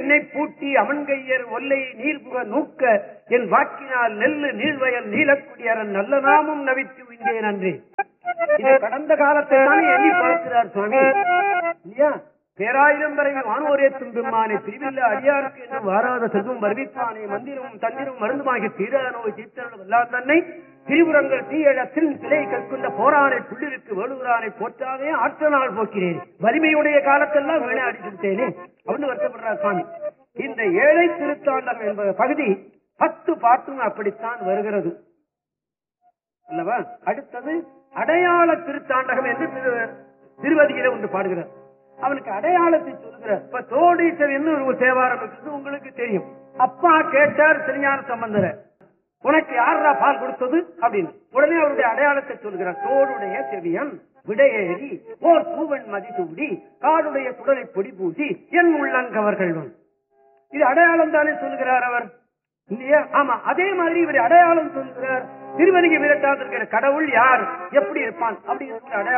என்னை பூட்டி அமன்கையர் ஒல்லை நீர்புக நூக்க என் வாக்கினால் நெல்லு நீள்வயல் நீலக்குடியரன் நல்ல நாமும் நவித்து உய்ந்தேன் அன்றே இது கடந்த காலத்தை தானே எண்ணி பார்க்கிறார் சுவாமி இல்லையா பேராயிரம் வரை வானோரே துன்பெம்மானே பிரிவில்ல அடியாருக்கு என்று வாராத செல்வம் வருவிப்பானே மந்திரமும் தந்திரம் மருந்துமாகி தீர நோய் தீர்த்தல் வல்லார் தன்னை திரிபுரங்கள் தீயழத்தின் சிலை கற்கொண்ட போரானை புள்ளிருக்கு வேலுகிறானை போற்றாதே ஆற்ற நாள் போக்கிறேன் வலிமையுடைய காலத்தெல்லாம் வீணை அடித்து விட்டேனே அப்படின்னு வருத்தப்படுறார் சுவாமி இந்த ஏழை திருத்தாண்டம் என்பது பகுதி பத்து பாட்டும் அப்படித்தான் வருகிறது அல்லவா அடுத்தது அடையாள திருத்தாண்டகம் என்று திரு- திருவதியில ஒன்று பாடுகிறார் அவனுக்கு அடையாளத்தை சொல்லுகிறார் இப்ப தோடீசர் ஒரு தேவாரம் இருக்குது உங்களுக்கு தெரியும் அப்பா கேட்டார் திருஞான சம்பந்தர உனக்கு யாரா பால் கொடுத்தது அப்படின்னு உடனே அவருடைய அடையாளத்தை சொல்கிறார் தோடுடைய செவியன் விடையேறி ஓர் பூவன் மதி தூடி காடுடைய குடலை பொடி பூசி என் உள்ளங்கவர்கள் இது அடையாளம் தானே சொல்லுகிறார் அவர் இல்லையா ஆமா அதே மாதிரி இவர் அடையாளம் சொல்லுகிறார் திருவதிகை விரட்டாது இருக்கிற கடவுள் யார் எப்படி இருப்பான் அப்படி இருக்கிற அடையாளம்